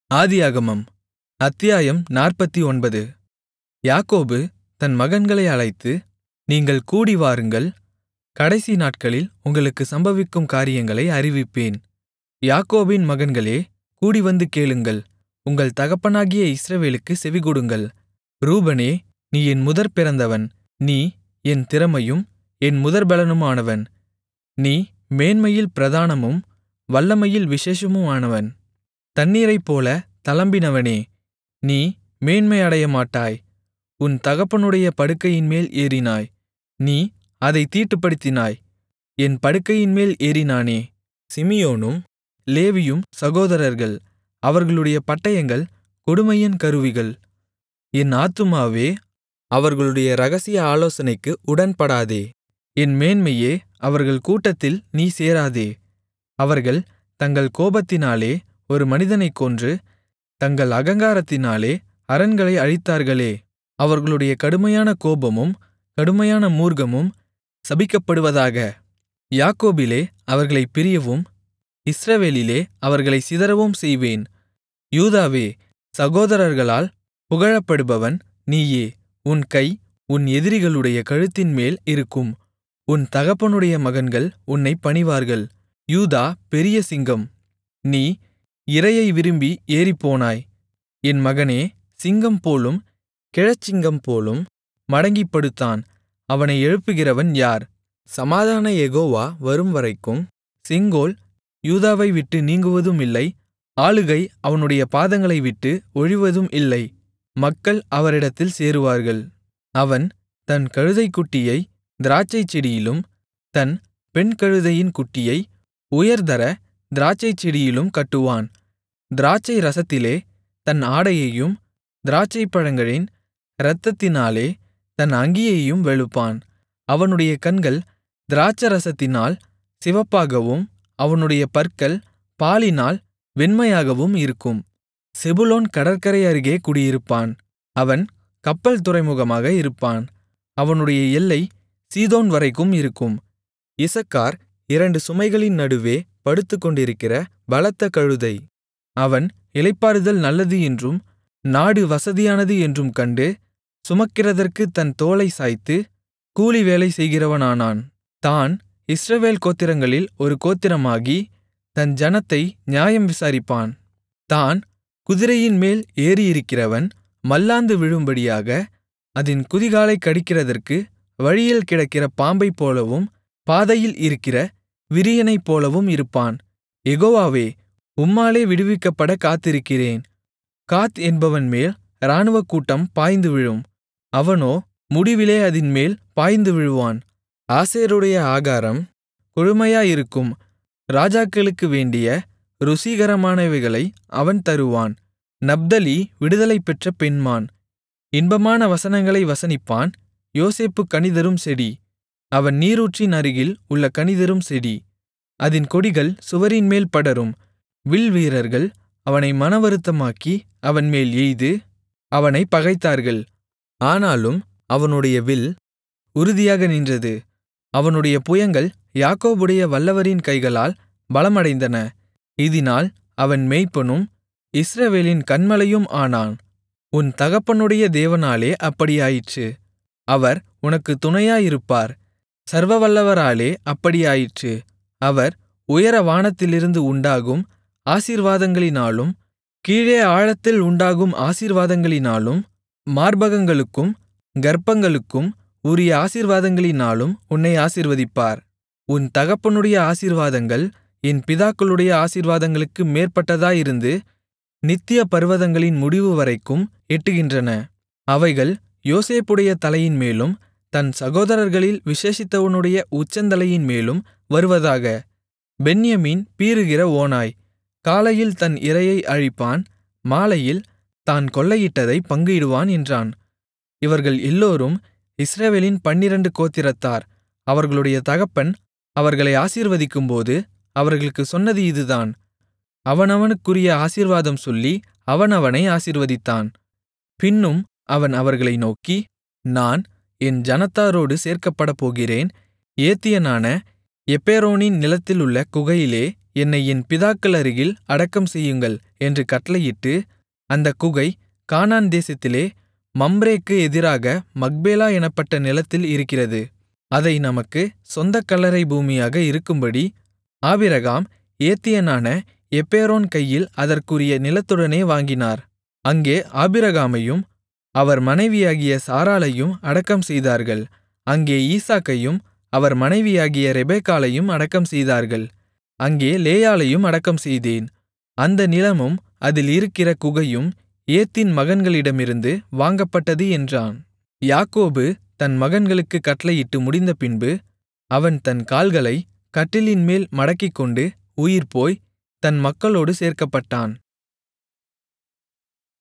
ஆதியாகமம் அத்தியாயம் நாற்பத்தொன்பது யாக்கோபு தன் மகன்களை அழைத்து நீங்கள் கூடிவாருங்கள் கடைசி நாட்களில் உங்களுக்குச் சம்பவிக்கும் காரியங்களை அறிவிப்பேன் யாக்கோபின் மகன்களே கூடிவந்து கேளுங்கள் உங்கள் தகப்பனாகிய இஸ்ரவேலுக்குச் செவிகொடுங்கள் ரூபனே நீ என் முதற்பிறந்தவன் நீ என் திறமையும் என் முதற்பெலனுமானவன் நீ மேன்மையில் பிரதானமும் வல்லமையில் விசேஷமுமானவன் தண்ணீரைப்போலத் தளம்பினவனே நீ மேன்மை அடையமாட்டாய் உன் தகப்பனுடைய படுக்கையின்மேல் ஏறினாய் நீ அதைத் தீட்டுப்படுத்தினாய் என் படுக்கையின்மேல் ஏறினானே சிமியோனும் லேவியும் சகோதரர்கள் அவர்களுடைய பட்டயங்கள் கொடுமையின் கருவிகள் என் ஆத்துமாவே அவர்களுடைய இரகசிய ஆலோசனைக்கு உடன்படாதே என் மேன்மையே அவர்கள் கூட்டத்தில் நீ சேராதே அவர்கள் தங்கள் கோபத்தினாலே ஒரு மனிதனைக் கொன்று தங்கள் அகங்காரத்தினாலே அரண்களை அழித்தார்களே அவர்களுடைய கடுமையான கோபமும் கடுமையான மூர்க்கமும் சபிக்கப்படுவதாக யாக்கோபிலே அவர்களைப் பிரியவும் இஸ்ரவேலிலே அவர்களைச் சிதறவும் செய்வேன் யூதாவே சகோதரர்களால் புகழப்படுபவன் நீயே உன் கை உன் எதிரிகளுடைய கழுத்தின்மேல் இருக்கும் உன் தகப்பனுடைய மகன்கள் உன்னைப் பணிவார்கள் யூதா பெரிய சிங்கம் நீ இரையை விரும்பி ஏறிப்போனாய் என் மகனே சிங்கம்போலும் கிழச்சிங்கம்போலும் மடங்கிப் படுத்தான் அவனை எழுப்புகிறவன் யார் சமாதான யெகோவா வரும்வரைக்கும் செங்கோல் யூதாவை விட்டு நீங்குவதுமில்லை ஆளுகை அவனுடைய பாதங்களை விட்டு ஒழிவதும் இல்லை மக்கள் அவரிடத்தில் சேருவார்கள் அவன் தன் கழுதைக்குட்டியை திராட்சைச்செடியிலும் தன் பெண் கழுதையின் குட்டியை உயர்தர திராட்சைச்செடியிலும் கட்டுவான் திராட்சை ரசத்திலே தன் ஆடையையும் திராட்சைப்பழங்களின் இரத்தத்தினாலே தன் அங்கியையும் வெளுப்பான் அவனுடைய கண்கள் திராட்சரசத்தினால் சிவப்பாகவும் அவனுடைய பற்கள் பாலினால் வெண்மையாகவும் இருக்கும் செபுலோன் கடற்கரை அருகே குடியிருப்பான் அவன் கப்பல் துறைமுகமாக இருப்பான் அவனுடைய எல்லை சீதோன் வரைக்கும் இருக்கும் இசக்கார் இரண்டு சுமைகளின் நடுவே படுத்துக்கொண்டிருக்கிற பலத்த கழுதை அவன் இளைப்பாறுதல் நல்லது என்றும் நாடு வசதியானது என்றும் கண்டு சுமக்கிறதற்குத் தன் தோளைச் சாய்த்து கூலி வேலை செய்கிறவனானான் தான் இஸ்ரவேல் கோத்திரங்களில் ஒரு கோத்திரமாகி தன் ஜனத்தை நியாயம் விசாரிப்பான் தான் குதிரையின்மேல் ஏறியிருக்கிறவன் மல்லாந்து விழும்படியாக அதின் குதிகாலைக் கடிக்கிறதற்கு வழியில் கிடக்கிற பாம்பைப் போலவும் பாதையில் இருக்கிற விரியனைப் போலவும் இருப்பான் யெகோவாவே உம்மாலே விடுவிக்கப்பட காத்திருக்கிறேன் காத் என்பவன்மேல் இராணுவக்கூட்டம் பாய்ந்து விழும் அவனோ முடிவிலே அதின்மேல் பாய்ந்து விழுவான் ஆசேருடைய ஆகாரம் கொழுமையாயிருக்கும் ராஜாக்களுக்கு வேண்டிய ருசிகரமானவைகளை அவன் தருவான் நப்தலி விடுதலை பெற்ற பெண்மான் இன்பமான வசனங்களை வசனிப்பான் யோசேப்பு கனிதரும் செடி அவன் நீரூற்றின் அருகில் உள்ள கனிதரும் செடி அதின் கொடிகள் சுவரின்மேல் படரும் வில்வீரர்கள் அவனை மனவருத்தமாக்கி அவன்மேல் எய்து அவனைப் பகைத்தார்கள் ஆனாலும் அவனுடைய வில் உறுதியாக நின்றது அவனுடைய புயங்கள் யாக்கோபுடைய வல்லவரின் கைகளால் பலமடைந்தன இதினால் அவன் மேய்ப்பனும் இஸ்ரவேலின் கன்மலையும் ஆனான் உன் தகப்பனுடைய தேவனாலே அப்படியாயிற்று அவர் உனக்குத் துணையாயிருப்பார் சர்வவல்லவராலே அப்படியாயிற்று அவர் உயர வானத்திலிருந்து உண்டாகும் ஆசீர்வாதங்களினாலும் கீழே ஆழத்தில் உண்டாகும் ஆசீர்வாதங்களினாலும் மார்பகங்களுக்கும் கர்ப்பங்களுக்கும் உரிய ஆசீர்வாதங்களினாலும் உன்னை ஆசீர்வதிப்பார் உன் தகப்பனுடைய ஆசீர்வாதங்கள் என் பிதாக்களுடைய ஆசீர்வாதங்களுக்கு மேற்பட்டதாயிருந்து நித்திய பர்வதங்களின் முடிவு வரைக்கும் எட்டுகின்றன அவைகள் யோசேப்புடைய தலையின்மேலும் தன் சகோதரர்களில் விசேஷித்தவனுடைய உச்சந்தலையின் மேலும் வருவதாக பென்யமீன் பீறுகிற ஓனாய் காலையில் தன் இரையை அழிப்பான் மாலையில் தான் கொள்ளையிட்டதைப் பங்கிடுவான் என்றான் இவர்கள் எல்லோரும் இஸ்ரவேலின் பன்னிரண்டு கோத்திரத்தார் அவர்களுடைய தகப்பன் அவர்களை ஆசீர்வதிக்கும்போது அவர்களுக்குச் சொன்னது இதுதான் அவனவனுக்குரிய ஆசீர்வாதம் சொல்லி அவனவனை ஆசீர்வதித்தான் பின்னும் அவன் அவர்களை நோக்கி நான் என் ஜனத்தாரோடு சேர்க்கப்படப்போகிறேன் ஏத்தியனான எப்பெரோனின் நிலத்திலுள்ள குகையிலே என்னை என் பிதாக்கள் அருகில் அடக்கம் செய்யுங்கள் என்று கட்டளையிட்டு அந்தக் குகை கானான் தேசத்திலே மம்ரேக்கு எதிராக மக்பேலா எனப்பட்ட நிலத்தில் இருக்கிறது அதை நமக்குச் சொந்தக் கல்லறை பூமியாக இருக்கும்படி ஆபிரகாம் ஏத்தியனான எப்பெரோன் கையில் அதற்குரிய நிலத்துடனே வாங்கினார் அங்கே ஆபிரகாமையும் அவர் மனைவியாகிய சாராளையும் அடக்கம் செய்தார்கள் அங்கே ஈசாக்கையும் அவர் மனைவியாகிய ரெபெக்காளையும் அடக்கம் செய்தார்கள் அங்கே லேயாளையும் அடக்கம் செய்தேன் அந்த நிலமும் அதில் இருக்கிற குகையும் ஏத்தின் மகன்களிடமிருந்து வாங்கப்பட்டது என்றான் யாக்கோபு தன் மகன்களுக்குக் கட்டளையிட்டு முடிந்தபின்பு அவன் தன் கால்களைக் கட்டிலின்மேல் மடக்கிக்கொண்டு உயிர்போய் தன் மக்களோடு சேர்க்கப்பட்டான்